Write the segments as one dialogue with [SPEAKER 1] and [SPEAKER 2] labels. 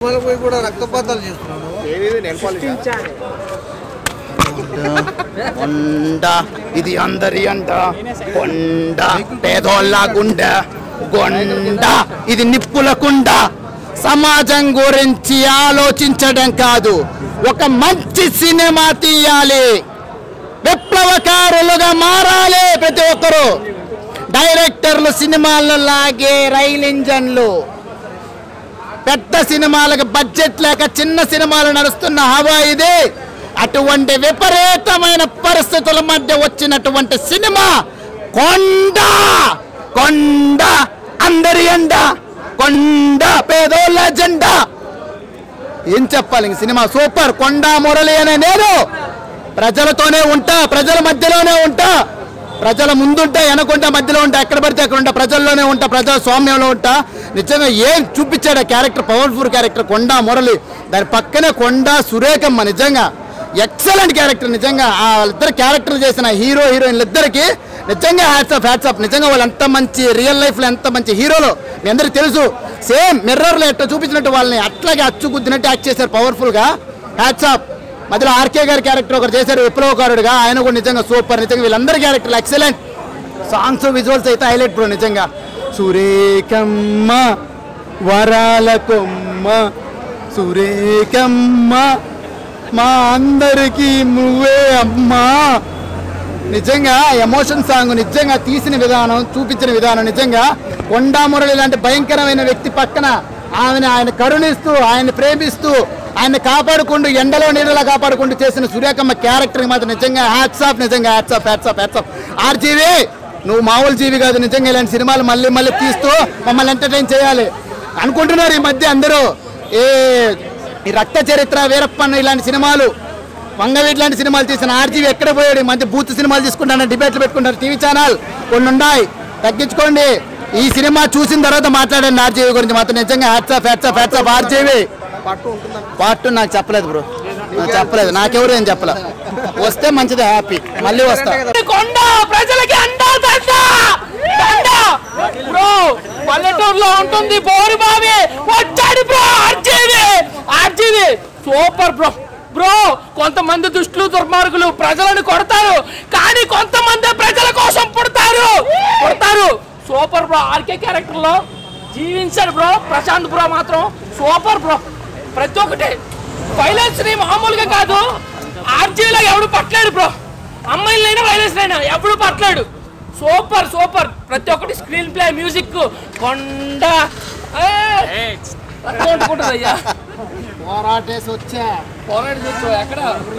[SPEAKER 1] మళ్ళీ పోయి కూడా రక్తపాతాలు చేస్తున్నాను
[SPEAKER 2] ఏది నెల్ పాలిష్
[SPEAKER 3] కొండ ఇది అందరి అంట కొండ పేదోళ్ళ గుండె గొండ ఇది నిప్పుల కుండ సమాజం గురించి ఆలోచించడం కాదు ఒక మంచి సినిమా తీయాలి విప్లవకారులుగా మారాలి ప్రతి ఒక్కరు డైరెక్టర్లు సినిమాల్లో లాగే రైల్ ఇంజన్లు పెద్ద సినిమాలకు బడ్జెట్ లేక చిన్న సినిమాలు నడుస్తున్న హవా ఇది అటువంటి విపరీతమైన పరిస్థితుల మధ్య వచ్చినటువంటి సినిమా కొండ కొండ అందరి ఎండ కొండ పేదోళ్ళ జెండా ఏం చెప్పాలి ఇంక సినిమా సూపర్ కొండ మురళి అనే నేను ప్రజలతోనే ఉంటా ప్రజల మధ్యలోనే ఉంటా ప్రజల ముందుంటా వెనకుంటా మధ్యలో ఉంటా ఎక్కడ పడితే అక్కడ ఉంటా ప్రజల్లోనే ఉంటా ప్రజల స్వామ్యంలో ఉంటా నిజంగా ఏం చూపించాడు ఆ క్యారెక్టర్ పవర్ఫుల్ క్యారెక్టర్ కొండ మురళి దాని పక్కనే కొండ సురేఖమ్మ నిజంగా ఎక్సలెంట్ క్యారెక్టర్ నిజంగా ఆ వాళ్ళిద్దరు క్యారెక్టర్ చేసిన హీరో హీరోయిన్లు ఇద్దరికి నిజంగా హ్యాట్సాప్ హ్యాట్సాప్ నిజంగా వాళ్ళు ఎంత మంచి రియల్ లైఫ్లో ఎంత మంచి హీరోలు మీ అందరికీ తెలుసు సేమ్ మిర్రర్లో ఎట్లా చూపించినట్టు వాళ్ళని అట్లాగే అచ్చుగుద్దినట్టు యాక్ట్ చేశారు పవర్ఫుల్గా హ్యాట్సాప్ మధ్యలో ఆర్కే గారి క్యారెక్టర్ ఒకరు చేశారు విప్లవకారుడుగా ఆయన కూడా నిజంగా సూపర్ నిజంగా వీళ్ళందరి క్యారెక్టర్లు ఎక్సలెంట్ సాంగ్స్ విజువల్స్ అయితే హైలైట్ బ్రో నిజంగా సురేఖమ్మ వరాల కొమ్మ సురేఖమ్మ మా అందరికీ నువ్వే అమ్మా నిజంగా ఎమోషన్ సాంగ్ నిజంగా తీసిన విధానం చూపించిన విధానం నిజంగా కొండా మురళి లాంటి భయంకరమైన వ్యక్తి పక్కన ఆమెను ఆయన కరుణిస్తూ ఆయన ప్రేమిస్తూ ఆయన కాపాడుకుంటూ ఎండలో నీడలా కాపాడుకుంటూ చేసిన సురేఖమ్మ క్యారెక్టర్ మాత్రం నిజంగా హ్యాట్సాప్ నిజంగా హ్యాట్సాప్ హ్యాట్సాప్ హ్యాట్సాప్ ఆర్జీవి నువ్వు మామూలు జీవి కాదు నిజంగా ఇలాంటి సినిమాలు మళ్ళీ మళ్ళీ తీస్తూ మమ్మల్ని ఎంటర్టైన్ చేయాలి అనుకుంటున్నారు ఈ మధ్య అందరూ ఏ ఈ రక్త చరిత్ర వీరప్పన్న ఇలాంటి సినిమాలు వంగవీటి లాంటి సినిమాలు తీసిన ఆర్జీవి ఎక్కడ పోయాడు ఈ మధ్య బూత్ సినిమాలు తీసుకుంటాను డిబేట్లు పెట్టుకుంటారు టీవీ ఛానల్ కొన్ని ఉన్నాయి తగ్గించుకోండి ఈ సినిమా చూసిన తర్వాత మాట్లాడండి ఆర్జీవి గురించి మాత్రం నిజంగా హ్యాట్సాప్ హ్యాట్సాప్ హ్యాట్సాప్ ఆర్జీవి
[SPEAKER 1] పట్టు ఉంటుందా
[SPEAKER 3] పార్ట్ టూ నాకు చెప్పలేదు బ్రో నాకు చెప్పలేదు నాకెవరు ఏం చెప్పలే వస్తే మంచిది హ్యాపీ మళ్ళీ వస్తా
[SPEAKER 4] కొండ ప్రజలకి అండా దండ దండ బ్రో పల్లెటూరులో ఉంటుంది బోరు బావి వచ్చాడు bro RGV RGV super bro bro కొంతమంది దుష్టులు దుర్మార్గులు ప్రజలను కొడతారు కానీ కొంతమంది ప్రజల కోసం పుడతారు పుడతారు సూపర్ బ్రో ఆర్కే క్యారెక్టర్ లో జీవించారు బ్రో ప్రశాంత్ బ్రో మాత్రం సూపర్ బ్రో ప్రతి ఒక్కటి వైలెన్స్ ని మామూలుగా కాదు ఆర్జీలో ఎవడు పట్టలేడు బ్రో అమ్మాయిలైనా వైలెన్స్ అయినా ఎప్పుడు పట్టలేడు సూపర్ సూపర్ ప్రతి ఒక్కటి స్క్రీన్ ప్లే మ్యూజిక్ కొండ ఏయ్! రక్తం అంటుకుంటుంది అయ్యా
[SPEAKER 3] పోరాటేసి వచ్చా
[SPEAKER 4] పోరాడి చూచు ఎక్కడ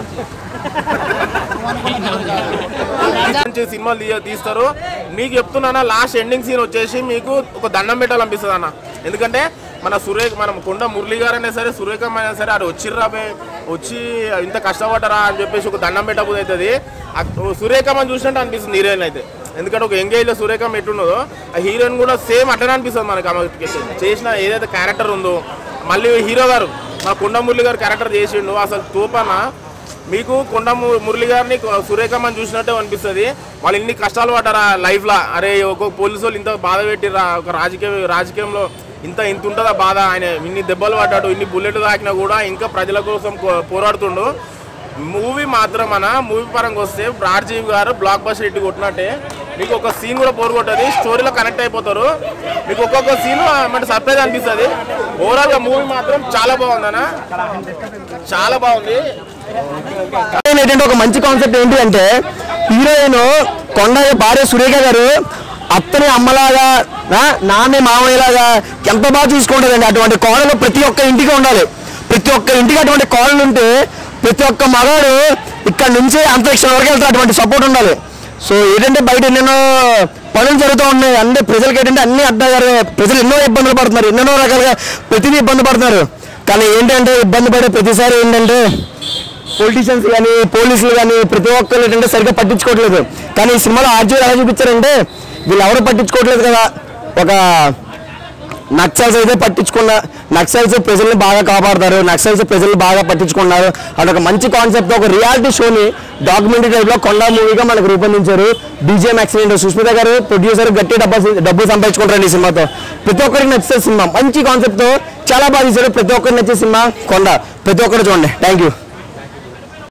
[SPEAKER 2] నుంచి సినిమాలు తీయ తీస్తారు మీకు చెప్తున్నానా లాస్ట్ ఎండింగ్ సీన్ వచ్చేసి మీకు ఒక దండం పెట్టాలనిపిస్తుంది అన్న ఎందుకంటే మన సురేఖ మనం కొండ మురళి గారు అయినా సరే సురేఖమ్మ అయినా సరే అది వచ్చిర్రా బే వచ్చి ఇంత కష్టపడ్డరా అని చెప్పేసి ఒక దండం పెట్టబోదు అవుతుంది సురేఖమ్మని చూసినట్టు అనిపిస్తుంది హీరోయిన్ అయితే ఎందుకంటే ఒక ఎంగేజ్లో సురేఖమ్మ ఎట్టున్నదో ఆ హీరోయిన్ కూడా సేమ్ అట్లనే అనిపిస్తుంది మనకి ఆమె చేసిన ఏదైతే క్యారెక్టర్ ఉందో మళ్ళీ హీరో గారు మా కొండ మురళి గారు క్యారెక్టర్ చేసిండు అసలు తూపన మీకు కొండ ము- మురళి గారిని కొ- సురేఖమ్మని చూసినట్టే అనిపిస్తుంది వాళ్ళు ఇన్ని కష్టాలు పడ్డారా లైఫ్లో అరే ఒక్కొక్క పోలీసు వాళ్ళు ఇంత బాధ పెట్టిరా ఒక రాజకీయ రాజకీయంలో ఇంత ఇంత ఉంటుందా బాధ ఆయన ఇన్ని దెబ్బలు పడ్డాడు ఇన్ని బుల్లెట్లు తాకినా కూడా ఇంకా ప్రజల కోసం కో- పోరాడుతుండు మూవీ మాత్రం మన మూవీ పరంగా వస్తే రాజీవ్ గారు బ్లాక్ బస్టర్ ఇట్టి కొట్టినట్టే మీకు ఒక సీన్ కూడా పోరు కొట్టది స్టోరీలో కనెక్ట్ అయిపోతారు మీకు ఒక్కొక్క సీన్ అంటే సర్ప్రైజ్ అనిపిస్తుంది ఓవరాల్గా మూవీ మాత్రం చాలా బాగుందన్న చాలా బాగుంది
[SPEAKER 5] ఏంటంటే ఒక మంచి కాన్సెప్ట్ ఏంటి అంటే హీరోయిన్ కొండ భార్య సురేఖ గారు అత్తని అమ్మలాగా ఆ, నాన్న మామయ్యలాగా ఎంత బాగా చూసుకుంటుందండి అటువంటి కోడలు ప్రతి ఒక్క ఇంటికి ఉండాలి ప్రతి ఒక్క ఇంటికి అటువంటి కోడలు ఉంటే ప్రతి ఒక్క మగాడు ఇక్కడ నుంచి అంతరిక్షం వరకు వెళ్తే అటువంటి సపోర్ట్ ఉండాలి సో ఏంటంటే బయట ఎన్నెన్నో పనులు జరుగుతూ ఉన్నాయి అన్ని ప్రజలకి ఏంటంటే అన్ని అడ్డగారు ప్రజలు ఎన్నో ఇబ్బందులు పడుతున్నారు ఎన్నెన్నో రకాలుగా ప్రతిదీ ఇబ్బంది పడుతున్నారు కానీ ఏంటంటే ఇబ్బంది పడే ప్రతిసారి ఏంటంటే పొలిటీషియన్స్ కానీ పోలీసులు కానీ ప్రతి ఒక్కరు ఏంటంటే సరిగ్గా పట్టించుకోవట్లేదు కానీ ఈ సినిమాలో ఆర్జీలు ఎలా చూపించారంటే వీళ్ళు ఎవరు పట్టించుకోవట్లేదు కదా ఒక నక్సల్స్ అయితే పట్టించుకున్న నక్సల్స్ ప్రజల్ని బాగా కాపాడతారు నక్సల్స్ ప్రజల్ని బాగా పట్టించుకున్నారు అదొక మంచి కాన్సెప్ట్ ఒక రియాలిటీ షోని డాక్యుమెంటరీ టైప్లో కొండా మూవీగా మనకు రూపొందించారు బీజేఎం యాక్సిడెంట్ సుస్మిత గారు ప్రొడ్యూసర్ గట్టి డబ్బు డబ్బు సంపాదించుకుంటారు ఈ సినిమాతో ప్రతి ఒక్కరికి నచ్చే సినిమా మంచి కాన్సెప్ట్తో చాలా బాగా తీశారు ప్రతి ఒక్కరికి నచ్చే సినిమా కొండ ప్రతి ఒక్కరు చూడండి థ్యాంక్ యూ